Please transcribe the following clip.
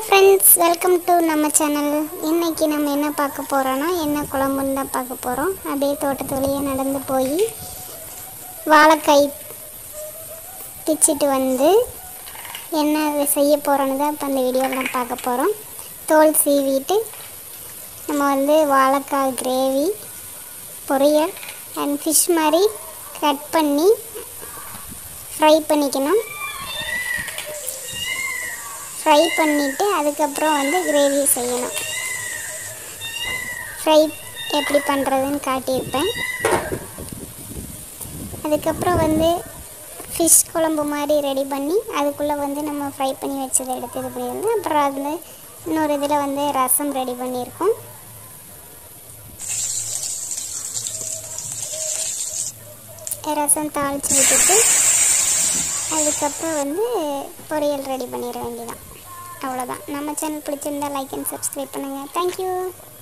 friends welcome to நம்ம channel இன்னைக்கு நம்ம என்ன பார்க்க போகிறோன்னா என்ன குழம்புன்னு தான் பார்க்க போகிறோம் அப்படியே தோட்டத்து வழியாக நடந்து போய் வாழைக்காய் பிச்சுட்டு வந்து என்ன செய்ய போகிறோன்னு தான் இப்போ அந்த வீடியோவில் நம்ம பார்க்க போகிறோம் தோல் சீவிட்டு நம்ம வந்து வாழைக்காய் கிரேவி பொரியல் அண்ட் ஃபிஷ் மாதிரி கட் பண்ணி ஃப்ரை பண்ணிக்கணும் ஃப்ரை பண்ணிவிட்டு அதுக்கப்புறம் வந்து கிரேவி செய்யணும் ஃப்ரை எப்படி பண்ணுறதுன்னு காட்டியிருப்பேன் அதுக்கப்புறம் வந்து ஃபிஷ் குழம்பு மாதிரி ரெடி பண்ணி அதுக்குள்ளே வந்து நம்ம ஃப்ரை பண்ணி வச்சதை எடுத்து இது பண்ணியிருந்தோம் அப்புறம் அதில் இன்னொரு இதில் வந்து ரசம் ரெடி பண்ணியிருக்கோம் ரசம் தாளித்து விட்டுட்டு அதுக்கப்புறம் வந்து பொரியல் ரெடி பண்ணிட வேண்டியதான் அவ்வளோதான் நம்ம சேனல் பிடிச்சிருந்தா லைக் அண்ட் சப்ஸ்கிரைப் பண்ணுங்கள் தேங்க்யூ